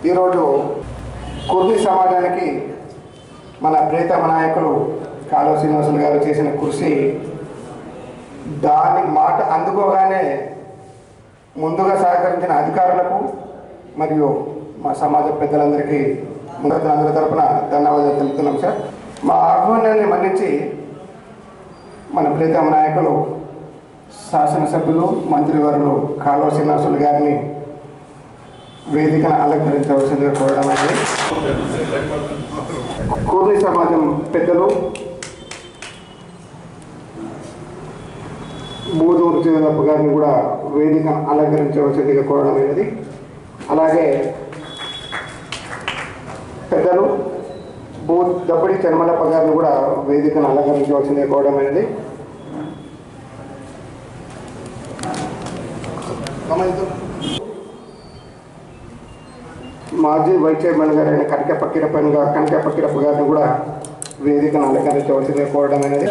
ఈరోజు కుర్మి సమాజానికి మన ప్రియతమ నాయకులు కాలువ శ్రీనివాసులు గారు చేసిన కృషి దాని మాట అందుకోగానే ముందుగా సహకరించిన అధికారులకు మరియు మా సమాజ పెద్దలందరికీ ముందు అందరి తరపున ధన్యవాదాలు తెలుపుతున్నాం సార్ మా ఆహ్వానాన్ని మన్నించి మన ప్రియతమ నాయకులు శాసనసభ్యులు మంత్రివర్యులు కాలువ శ్రీనివాసులు గారిని వేదికను అలంకరించవలసిందిగా కోరడం అనేది కూర్మి సమాజం పెద్దలు మూదూరు చిన్నప్ప గారిని కూడా వేదికను అలంకరించవలసిందిగా కోరడం అనేది అలాగే పెద్దలు భూ దప్పడి చర్మలప్ప గారిని కూడా వేదికను అలంకరించవలసిందిగా కోరడం అనేది మాజీ వైస్ చైర్మన్ గారు అయిన కనక పక్కిరప్పని గారు కనక పక్కిరప్ప గారిని కూడా వేదికను అలంకరించవలసిందిగా కోరడం అనేది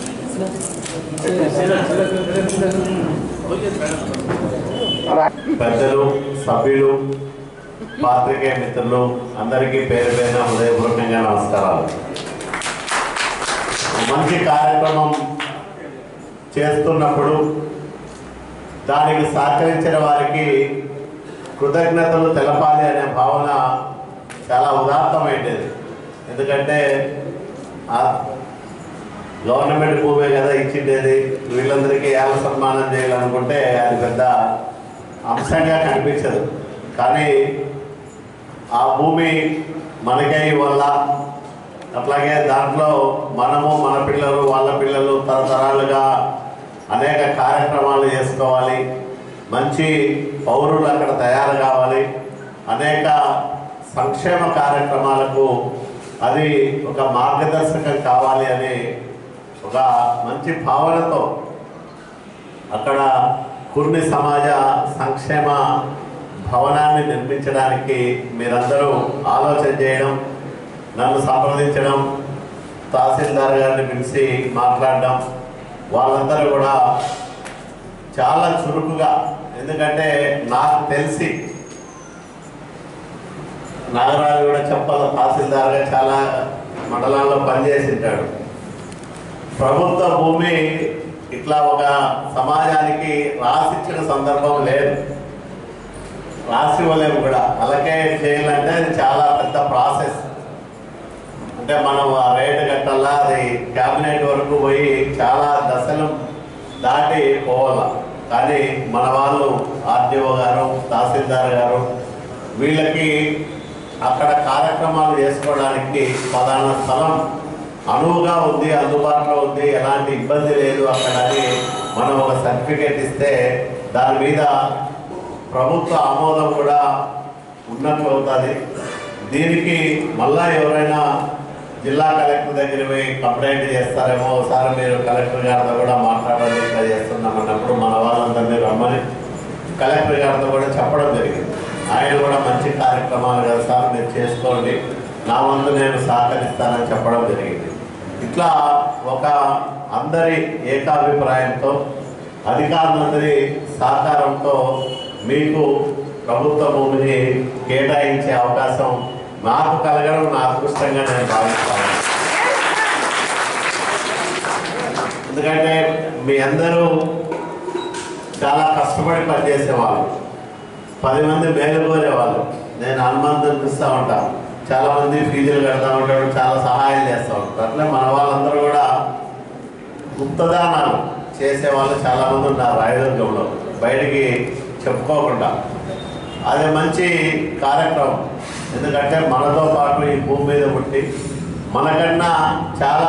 అలా పెద్దలు సభ్యులు పాత్రికేయ మిత్రులు అందరికీ పేరు పేరున హృదయపూర్వకంగా నమస్కారాలు మంచి కార్యక్రమం చేస్తున్నప్పుడు దానికి సహకరించిన వారికి కృతజ్ఞతలు తెలపాలి అనే భావన చాలా ఉదాత్తమైనది ఎందుకంటే ఆ గవర్నమెంట్ భూమే కదా ఇచ్చిండేది వీళ్ళందరికీ ఏళ్ళ సన్మానం చేయాలనుకుంటే అది పెద్ద అంశంగా కనిపించదు కానీ ఆ భూమి మనకై వల్ల అట్లాగే దాంట్లో మనము మన పిల్లలు వాళ్ళ పిల్లలు తరతరాలుగా అనేక కార్యక్రమాలు చేసుకోవాలి మంచి పౌరులు అక్కడ తయారు కావాలి అనేక సంక్షేమ కార్యక్రమాలకు అది ఒక మార్గదర్శకం కావాలి అని ఒక మంచి భావనతో అక్కడ కుర్మి సమాజ సంక్షేమ భవనాన్ని నిర్మించడానికి మీరందరూ ఆలోచన చేయడం నన్ను సంప్రదించడం తహసీల్దార్ గారిని పిలిచి మాట్లాడడం వాళ్ళందరూ కూడా చాలా చురుకుగా ఎందుకంటే నాకు తెలిసి నాగరాజు కూడా చెప్పాల తహసీల్దార్గా చాలా మండలాల్లో పనిచేసి ఉంటాడు ప్రభుత్వ భూమి ఇట్లా ఒక సమాజానికి రాసిచ్చిన సందర్భం లేదు రాసి ఇవ్వలేము కూడా అలాగే చేయాలంటే అది చాలా పెద్ద ప్రాసెస్ అంటే మనం ఆ రేటు కట్టాలా అది క్యాబినెట్ వరకు పోయి చాలా దశలు దాటి పోవాల కానీ మన వాళ్ళు ఆర్డీఓ గారు తహసీల్దార్ గారు వీళ్ళకి అక్కడ కార్యక్రమాలు చేసుకోవడానికి ప్రధాన స్థలం అనువుగా ఉంది అందుబాటులో ఉంది ఎలాంటి ఇబ్బంది లేదు అక్కడ అని మనం ఒక సర్టిఫికేట్ ఇస్తే దాని మీద ప్రభుత్వ ఆమోదం కూడా ఉన్నట్లు అవుతుంది దీనికి మళ్ళా ఎవరైనా జిల్లా కలెక్టర్ దగ్గర పోయి కంప్లైంట్ చేస్తారేమో ఒకసారి మీరు కలెక్టర్ గారితో కూడా మాట్లాడాలి ఇట్లా చేస్తున్నాం అన్నప్పుడు మన వాళ్ళందరినీ రమ్మని కలెక్టర్ గారితో కూడా చెప్పడం జరిగింది ఆయన కూడా మంచి కార్యక్రమాలు కదా సార్ మీరు చేసుకోండి నా వంతు నేను సహకరిస్తానని చెప్పడం జరిగింది ఇట్లా ఒక అందరి ఏకాభిప్రాయంతో అధికారులందరి సహకారంతో మీకు ప్రభుత్వ భూమిని కేటాయించే అవకాశం నాకు కలగడం నా అదృష్టంగా నేను భావిస్తాను ఎందుకంటే మీ అందరూ చాలా కష్టపడి పనిచేసేవాళ్ళు పది మంది మేలు కోరేవాళ్ళు నేను హనుమంతుని చూస్తూ ఉంటాను చాలా మంది ఫీజులు కడతా ఉంటాడు చాలా సహాయం చేస్తూ ఉంటారు అట్లే మన వాళ్ళందరూ కూడా గుప్తదానాలు చేసేవాళ్ళు చాలా మంది ఉన్నారు రాయదుర్గంలో బయటికి చెప్పుకోకుండా అది మంచి కార్యక్రమం ఎందుకంటే మనతో పాటు ఈ భూమి మీద పుట్టి మనకన్నా చాలా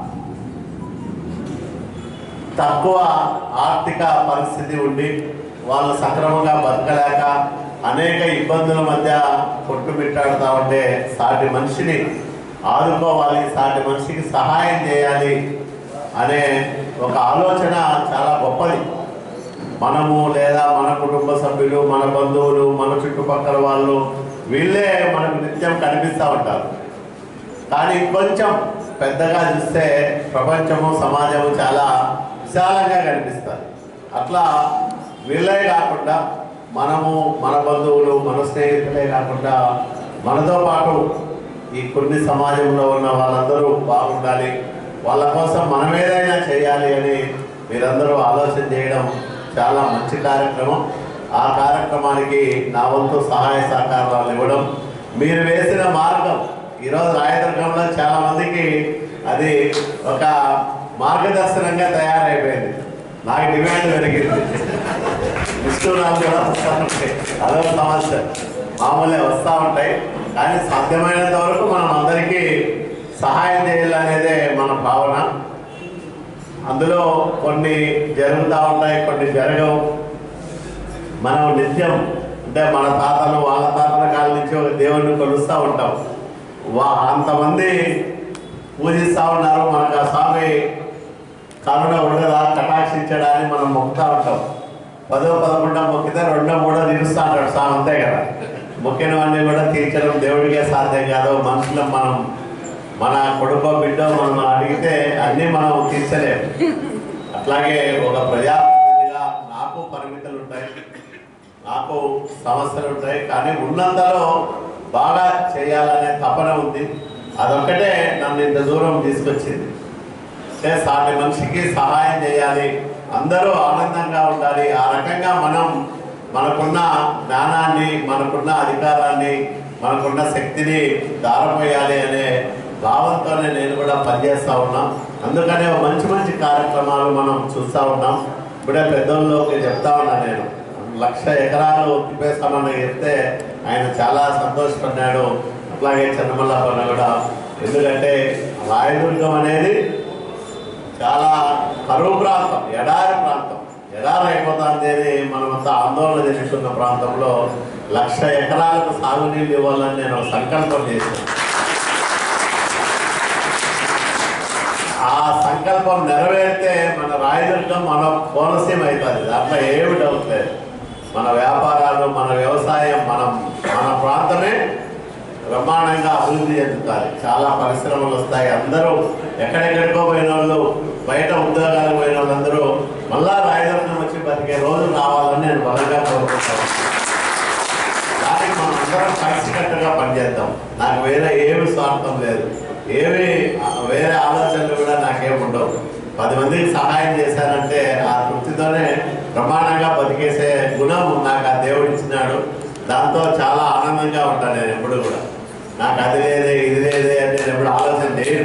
తక్కువ ఆర్థిక పరిస్థితి ఉండి వాళ్ళు సక్రమంగా బతకలేక అనేక ఇబ్బందుల మధ్య కొట్టుమిట్టాడుతూ ఉంటే సాటి మనిషిని ఆదుకోవాలి సాటి మనిషికి సహాయం చేయాలి అనే ఒక ఆలోచన చాలా గొప్పది మనము లేదా మన కుటుంబ సభ్యులు మన బంధువులు మన చుట్టుపక్కల వాళ్ళు వీళ్ళే మనకు నిత్యం కనిపిస్తూ ఉంటారు కానీ కొంచెం పెద్దగా చూస్తే ప్రపంచము సమాజము చాలా విశాలంగా కనిపిస్తారు అట్లా వీళ్ళే కాకుండా మనము మన బంధువులు మన స్నేహితులే కాకుండా మనతో పాటు ఈ కొన్ని సమాజంలో ఉన్న వాళ్ళందరూ బాగుండాలి వాళ్ళ కోసం మనం ఏదైనా చేయాలి అని మీరందరూ ఆలోచన చేయడం చాలా మంచి కార్యక్రమం ఆ కార్యక్రమానికి నా వంతు సహాయ సహకారాలు ఇవ్వడం మీరు వేసిన మార్గం ఈరోజు రాయదుర్గంలో చాలా మందికి అది ఒక మార్గదర్శనంగా తయారైపోయింది నాకు డిమాండ్ పెరిగింది విష్ణురాలు కూడా వస్తూ ఉంటాయి అదొక సమస్య మామూలే వస్తూ ఉంటాయి కానీ సాధ్యమైనంత వరకు మనం అందరికీ సహాయం చేయాలనేదే మన భావన అందులో కొన్ని జరుగుతూ ఉంటాయి కొన్ని జరగవు మనం నిత్యం అంటే మన తాతలు వాళ్ళ తాతల కాలం నుంచి ఒక దేవుడిని కొలుస్తూ ఉంటాం వా అంతమంది పూజిస్తూ ఉన్నారు మనకు ఆ స్వామి కరుణ ఉండదా కటాక్షించడాన్ని మనం మొక్కుతూ ఉంటాం పదో పదకొండో మొక్కితే రెండో మూడో తీరుస్తూ ఉంటాడు స్వామి అంతే కదా మొక్కినవన్నీ కూడా తీర్చడం దేవుడికే సాధ్యం కాదు మనుషులం మనం మన కొడుకో బిడ్డో మనం అడిగితే అన్నీ మనం తీర్చలేము అట్లాగే ఒక ప్రజాప్రతినిధిగా నాకు పరిమితులు ఉంటాయి నాకు సమస్యలు ఉంటాయి కానీ ఉన్నంతలో బాగా చేయాలనే తపన ఉంది అదొక్కటే నన్ను ఇంత దూరం తీసుకొచ్చింది అంటే సాటి మనిషికి సహాయం చేయాలి అందరూ ఆనందంగా ఉండాలి ఆ రకంగా మనం మనకున్న జ్ఞానాన్ని మనకున్న అధికారాన్ని మనకున్న శక్తిని దారపోయాలి అనే భావంతోనే నేను కూడా పనిచేస్తూ ఉన్నాం అందుకనే ఓ మంచి మంచి కార్యక్రమాలు మనం చూస్తూ ఉన్నాం ఇప్పుడే పెద్దోళ్ళకి చెప్తా ఉన్నా నేను లక్ష ఎకరాలు తిప్పేస్తామని చెప్తే ఆయన చాలా సంతోషపడ్డాడు అట్లాగే చెన్నమల్లపన్న కూడా ఎందుకంటే రాయదుర్గం అనేది చాలా కరువు ప్రాంతం ఎడారి ప్రాంతం ఎడారి అయిపోతుంది అని మనమంతా ఆందోళన చెందుతున్న ప్రాంతంలో లక్ష ఎకరాలకు సాగునీళ్ళు ఇవ్వాలని నేను ఒక సంకల్పం చేశాను ఆ సంకల్పం నెరవేరితే మన రాయదుర్గం మన కోనసీమ అవుతుంది దాంట్లో ఏమి డౌట్ లేదు మన వ్యాపారాలు మన వ్యవసాయం మనం మన ప్రాంతమే బ్రహ్మాండంగా అభివృద్ధి చెందుతాయి చాలా పరిశ్రమలు వస్తాయి అందరూ ఎక్కడెక్కడికో పోయిన వాళ్ళు బయట ఉద్యోగాలకు పోయిన వాళ్ళందరూ మళ్ళా రాయదుర్గం వచ్చి బతికే రోజు రావాలని నేను బలంగా కోరుకుంటాను దానికి మనం అందరం కలిసికట్టుగా పనిచేద్దాం నాకు వేరే ఏమి స్వార్థం లేదు ఏమి వేరే ఆలోచనలు కూడా నాకేం ఉండవు పది మందికి సహాయం చేశానంటే ఆ వృత్తితోనే ప్రమాణంగా బతికేసే గుణం నాకు ఆ దేవుడు ఇచ్చినాడు దాంతో చాలా ఆనందంగా ఉంటాను నేను ఎప్పుడు కూడా నాకు అది లేదే ఇది లేదే అని నేను ఎప్పుడు ఆలోచన చేయను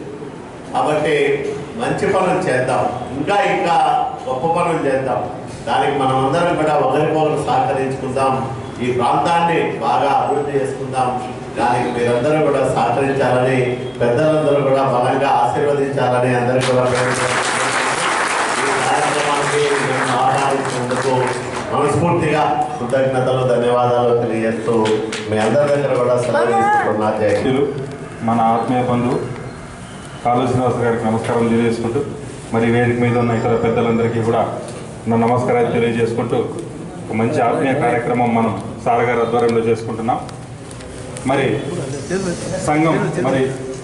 కాబట్టి మంచి పనులు చేద్దాం ఇంకా ఇంకా గొప్ప పనులు చేద్దాం దానికి మనం అందరం కూడా ఒకరికొకరు సహకరించుకుందాం ఈ ప్రాంతాన్ని బాగా అభివృద్ధి చేసుకుందాం దానికి మీరందరూ కూడా సహకరించాలని పెద్దలందరూ కూడా బలంగా ఆశీర్వదించాలని అందరికీ కూడా వేడుకుంటున్నాను. ఈ కార్యక్రమానికి నన్ను ఆహ్వానించినందుకు మనస్ఫూర్తిగా కృతజ్ఞతలు ధన్యవాదాలు తెలియజేస్తూ మీ అందరి దగ్గర కూడా సెలవు తీసుకున్నా జై హింద్. వ్యక్తులు మన ఆత్మీయ బంధువు కాళూ శ్రీనివాస గారికి నమస్కారం తెలియజేసుకుంటూ మరి వేదిక మీద ఉన్న ఇతర పెద్దలందరికీ కూడా నా నమస్కారాలు తెలియజేసుకుంటూ ఒక మంచి ఆత్మీయ కార్యక్రమం మనం సార్ గారి ఆధ్వర్యంలో చేసుకుంటున్నాం మరి సంఘం మరి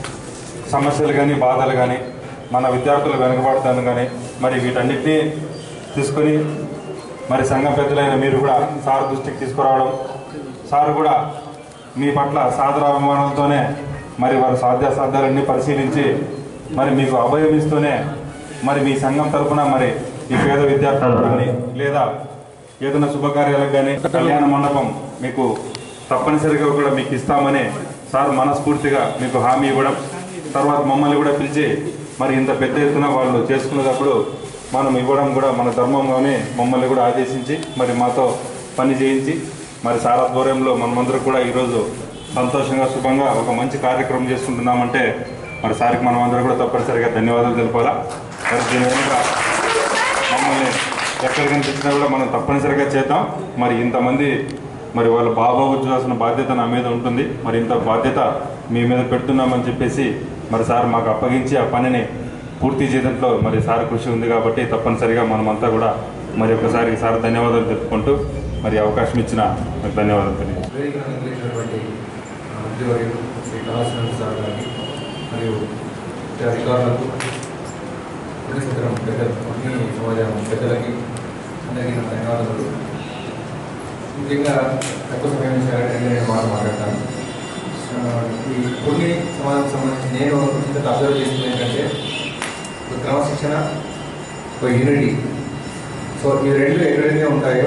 సమస్యలు కానీ బాధలు కానీ మన విద్యార్థుల వెనుకబడతాను కానీ మరి వీటన్నిటినీ తీసుకొని మరి సంఘం పెద్దలైన మీరు కూడా సార్ దృష్టికి తీసుకురావడం సార్ కూడా మీ పట్ల సాదర అభిమానంతోనే మరి వారి సాధ్యాసాధ్యాలన్నీ పరిశీలించి మరి మీకు అభయం ఇస్తూనే మరి మీ సంఘం తరపున మరి ఈ పేద విద్యార్థులకు కానీ లేదా ఏదైనా శుభకార్యాలకు కానీ కళ్యాణ మండపం మీకు తప్పనిసరిగా కూడా మీకు ఇస్తామని సార్ మనస్ఫూర్తిగా మీకు హామీ ఇవ్వడం తర్వాత మమ్మల్ని కూడా పిలిచి మరి ఇంత పెద్ద ఎత్తున వాళ్ళు చేసుకునేటప్పుడు మనం ఇవ్వడం కూడా మన ధర్మంగానే మమ్మల్ని కూడా ఆదేశించి మరి మాతో పని చేయించి మరి సార్ ఆధ్వర్యంలో మనమందరం కూడా ఈరోజు సంతోషంగా శుభంగా ఒక మంచి కార్యక్రమం చేసుకుంటున్నామంటే మరి సార్కి మనం అందరం కూడా తప్పనిసరిగా ధన్యవాదాలు తెలపాలా మరి దీని వెనుక మమ్మల్ని ఎక్కడ కనిపించినా కూడా మనం తప్పనిసరిగా చేద్దాం మరి ఇంతమంది మరి వాళ్ళ బాబాబు చూడాల్సిన బాధ్యత నా మీద ఉంటుంది మరి ఇంత బాధ్యత మీ మీద పెడుతున్నామని చెప్పేసి మరి సార్ మాకు అప్పగించి ఆ పనిని పూర్తి చేయడంలో మరి సార్ కృషి ఉంది కాబట్టి తప్పనిసరిగా మనమంతా కూడా మరి ఒకసారి సార్ ధన్యవాదాలు తెలుపుకుంటూ మరి అవకాశం ఇచ్చిన మీకు ధన్యవాదాలు తెలియజేస్తాను వేదికను అందించినటువంటి మంత్రివర్యులు శ్రీ కళాశ్రీ సార్ గారికి మరియు ఇతర అధికారులకు పుణ్యక్షేత్రం పెద్దలు అన్ని సమాజం పెద్దలకి అందరికీ నా ధన్యవాదాలు ముఖ్యంగా తక్కువ సమయం నుంచి నేను మాట మాట్లాడతాను ఆ, ఈ కొన్ని సమాజం సంబంధించి నేను ఇంత అబ్జర్వ్ చేస్తుంది ఏంటంటే ఒక క్రమశిక్షణ ఒక యూనిటీ సో ఈ రెండు ఎక్కడైతే ఉంటాయో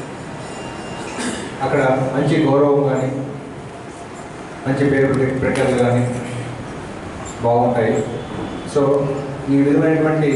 అక్కడ మంచి గౌరవం కానీ మంచి పేరు పెట్టలు కానీ బాగుంటాయి సో ఈ విధమైనటువంటి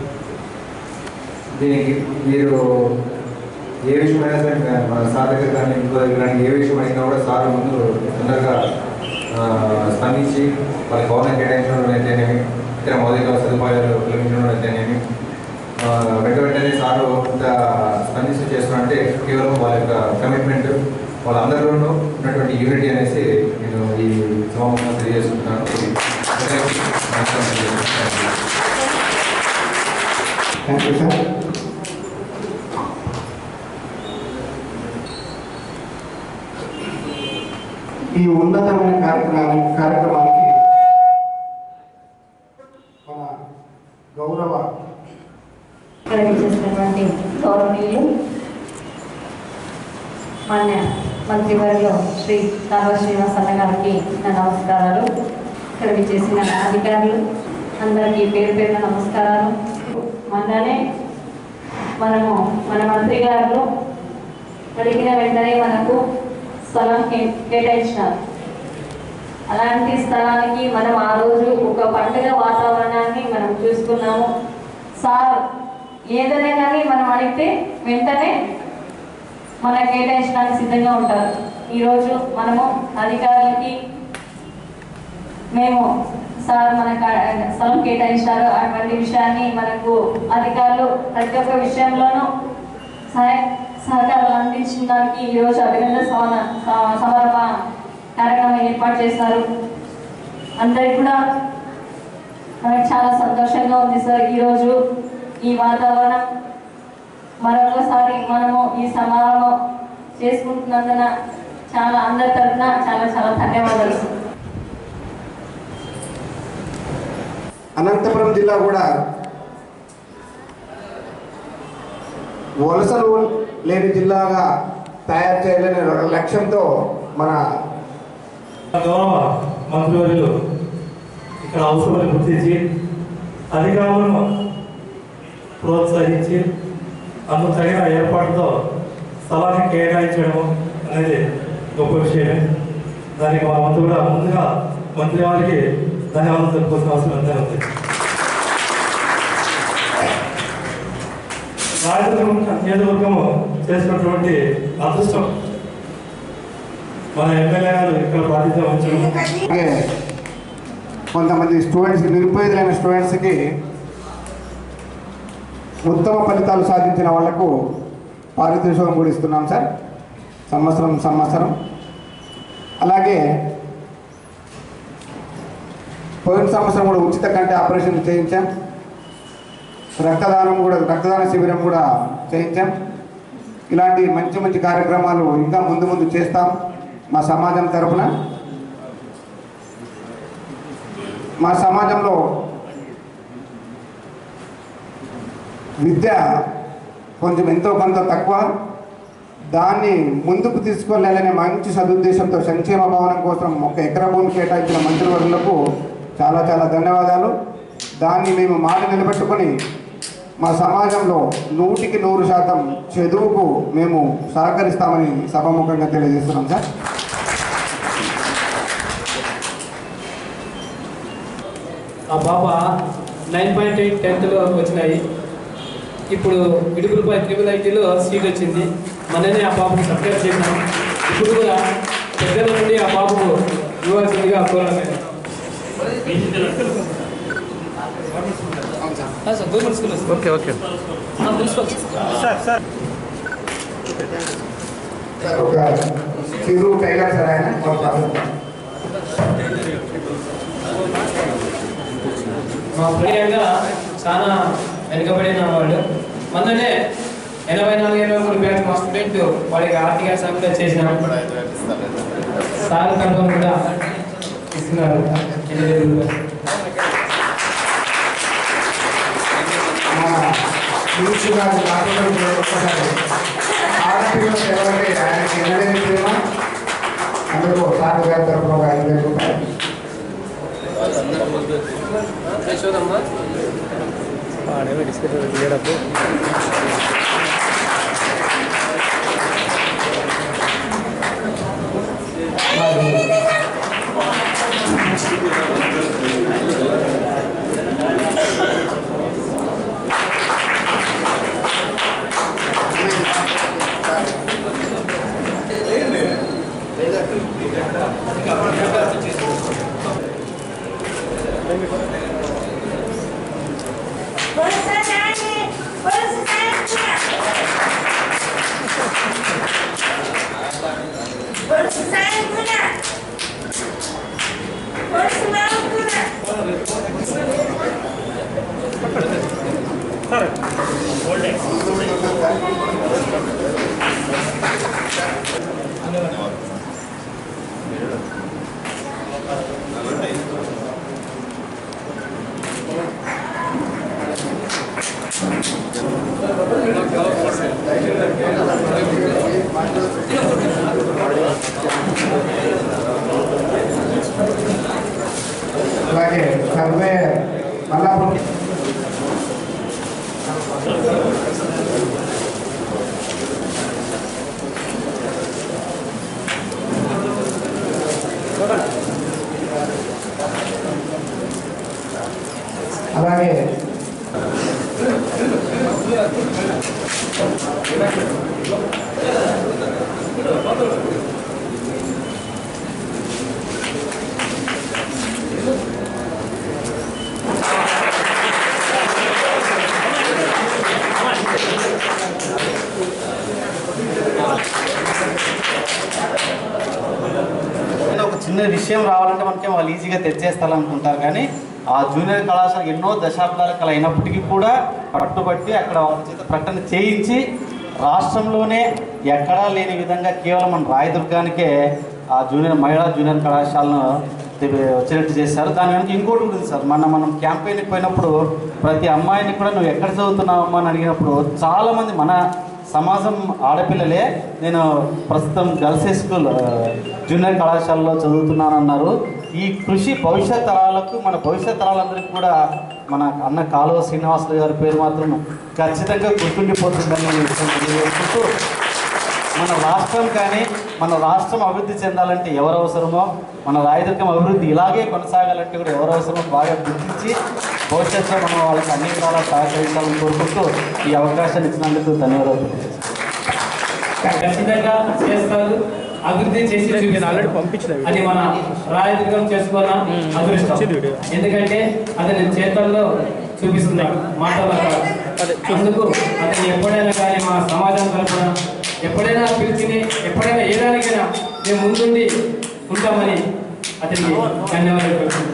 దీనికి మీరు ఏ విషయమైనా సరే కా- మన సార్ దగ్గర కానీ ఇంకో దగ్గర కానీ ఏ విషయం అయినా కూడా సార్ ముందు తొందరగా ఆ, స్పందించి వాళ్ళ భవనం కేటాయించడం అయితేనేమి ఇతర మౌలిక సదుపాయాలు ఉపయోగించడం అయితేనేమి ఆ, వెంట వెంటనే సారు ఇంత స్పందించి చేస్తున్నారంటే కేవలం వాళ్ళ యొక్క కమిట్మెంట్ వాళ్ళందరిలోనూ ఉన్నటువంటి యూనిటీ అనేసి నేను ఈ సమావేశంలో తెలియజేసుకుంటున్నాను థ్యాంక్ యూ సార్ ఈ ఉన్నతమైన కార్యక్రమాన్ని కార్యక్రమానికి మన గౌరవ ఇక్కడ చేసినటువంటి గౌరవనీయులు మాన్య మంత్రివర్యులు శ్రీ కాలువ శ్రీనివాసన్న గారికి నా నమస్కారాలు ఇక్కడ చేసిన అధికారులు అందరికీ పేరు పేరున నమస్కారాలు మొన్ననే మనము మన మంత్రి గారు అడిగిన వెంటనే మనకు స్థలం కే- కేటాయించినారు అలాంటి స్థలానికి మనం ఆ రోజు ఒక పండుగ వాతావరణాన్ని మనం చూసుకున్నాము సార్ ఏదైనా కానీ మనం అడిగితే వెంటనే మన కేటాయించడానికి సిద్ధంగా ఉంటారు ఈరోజు మనము అధికారులకి మేము సార్ మన కా- స్థలం కేటాయించారు అటువంటి విషయాన్ని మనకు అధికారులు ప్రతి ఒక్క విషయంలోనూ సహాయ సహకారాలు అందించిన దానికి ఈరోజు అభినందన సమర స- సమారంభ కార్యక్రమం ఏర్పాటు చేశారు అందరికి కూడా మనకు చాలా సంతోషంగా ఉంది సార్ ఈరోజు ఈ వాతావరణం మరొకసారి మనము ఈ సమారంభం చేసుకుంటున్నందున చాలా అందరి తరఫున చాలా చాలా ధన్యవాదాలు సార్ అనంతపురం జిల్లా కూడా వలసలు లేని జిల్లాగా తయారు చేయాలనే లక్ష్యంతో మన గౌరవ మంత్రివర్యులు ఇక్కడ అవసరాన్ని గుర్తించి అధికారులను ప్రోత్సహించి అందుకు తగిన ఏర్పాటుతో స్థలాన్ని కేటాయించడం అనేది గొప్ప విషయమే దానికి మా వంతు కూడా ముందుగా మంత్రి వారికి ధన్యవాదాలు తెలుపుకోవాల్సిన అవసరం ఎంతో ఉంది రాయదుర్గం నియోజకవర్గము చేసినటువంటి అదృష్టం మన ఎమ్మెల్యే గారు ఇక్కడ బాధ్యత వహించడం అలాగే కొంతమంది స్టూడెంట్స్కి నిరుపేదలైన స్టూడెంట్స్కి ఉత్తమ ఫలితాలు సాధించిన వాళ్లకు పారితోషికం కూడా ఇస్తున్నాం సార్ సంవత్సరం సంవత్సరం అలాగే పోయిన సంవత్సరం కూడా ఉచిత కంటి ఆపరేషన్ చేయించాం రక్తదానం కూడా రక్తదాన శిబిరం కూడా చేయించాం ఇలాంటి మంచి మంచి కార్యక్రమాలు ఇంకా ముందు ముందు చేస్తాం మా సమాజం తరపున మా సమాజంలో విద్య కొంచెం ఎంతో కొంత తక్కువ దాన్ని ముందుకు తీసుకెళ్ళాలనే మంచి సదుద్దేశంతో సంక్షేమ భవనం కోసం ఒక ఎకరా భూమి కేటాయించిన మంత్రివర్గులకు చాలా చాలా ధన్యవాదాలు దాన్ని మేము మాట నిలబెట్టుకొని మా సమాజంలో నూటికి నూరు శాతం చదువుకు మేము సహకరిస్తామని సభాముఖంగా తెలియజేస్తున్నాం సార్ ఆ పాప నైన్ పాయింట్ ఎయిట్ టెన్త్లో వచ్చినాయి ఇప్పుడు ఇడుగులపై ట్రిపుల్ ఐటీలో సీట్ వచ్చింది మననే ఆ పాపకు సబ్స్క్రైబ్ చేసినాం ఇప్పుడు కూడా పెద్దల నుండి ఆ పాపకు ఇవ్వాల్సిందిగా కోరాను government school okay okay principal sir ఒక చిరు టైలర్ సార్ ఆయన ఒక పర్సన్. మా ప్రియంగా చాలా వెనుకబడిన వాళ్ళు మొన్ననే ఎనభై నాలుగు ఎనభై మూడు బ్యాచ్ మా స్టూడెంట్ వాడికి ఆర్థిక సభ్యులు చేసినాం సార్ తరఫున కూడా ఇస్తున్నారు ఎనిమిది వేలు రూపాయలు. మన యూత్ గారు కాకుండా ఒక్కసారి ఆడపిల్లలు ఎవరంటే ఆయనకి ఎనలేని ప్రేమ అందులో సార్ గారి తరఫున ఒక ఐదు వేల యశోదమ్మా అలాగే సర్వే మల్లాపూర్ అలాగే ఏదైనా ఒక చిన్న విషయం రావాలంటే మనకి వాళ్ళు ఈజీగా తెచ్చేస్తారనుకుంటారు కానీ ఆ జూనియర్ కళాశాల ఎన్నో దశాబ్దాల కల అయినప్పటికీ కూడా పట్టుబట్టి అక్కడ వాళ్ళ చేత ప్రకటన చేయించి రాష్ట్రంలోనే ఎక్కడా లేని విధంగా కేవలం మన రాయదుర్గానికే ఆ జూనియర్ మహిళా జూనియర్ కళాశాలను తె- వచ్చేటట్టు చేశారు దాని వెనక ఇంకోటి ఉంటుంది సార్ మొన్న మనం క్యాంపెయిన్కి పోయినప్పుడు ప్రతి అమ్మాయిని కూడా నువ్వు ఎక్కడ చదువుతున్నావమ్మా అని అడిగినప్పుడు చాలామంది మన సమాజం ఆడపిల్లలే నేను ప్రస్తుతం గర్ల్స్ హై స్కూల్ ఆ, జూనియర్ కళాశాలలో చదువుతున్నానన్నారు ఈ కృషి భవిష్యత్ తరాలకు మన భవిష్యత్ తరాలందరికీ కూడా మన అన్న కాలువ శ్రీనివాసులు గారి పేరు మాత్రం ఖచ్చితంగా గుర్తుండిపోతుందని నేను విషయం తెలియజేసుకుంటూ మన రాష్ట్రం కానీ మన రాష్ట్రం అభివృద్ధి చెందాలంటే ఎవరు అవసరమో మన రాయదుర్గం అభివృద్ధి ఇలాగే కొనసాగాలంటే కూడా ఎవరు అవసరమో బాగా గుర్తించి భవిష్యత్తులో మనం వాళ్ళకి అన్ని విధాలా సహకరించాలని కోరుకుంటూ ఈ అవకాశాన్ని ఇచ్చినందుకు ధన్యవాదాలు తెలియజేస్తున్నాను. ఖచ్చితంగా చేస్తారు అభివృద్ధి చేసి చూపిస్తారు అది మన రాయదుర్గం చేసుకున్న అదృష్టం ఎందుకంటే అతని చేతల్లో చూపిస్తున్నాయి మాటల్లో కాదు. అందుకు అతను ఎప్పుడైనా కానీ మా సమాజం తరఫున ఎప్పుడైనా పిలిచిని ఎప్పుడైనా ఏదానికైనా మేము ముందుండి ఉంటామని అతనికి ధన్యవాదాలు తెలుపుతున్నాను.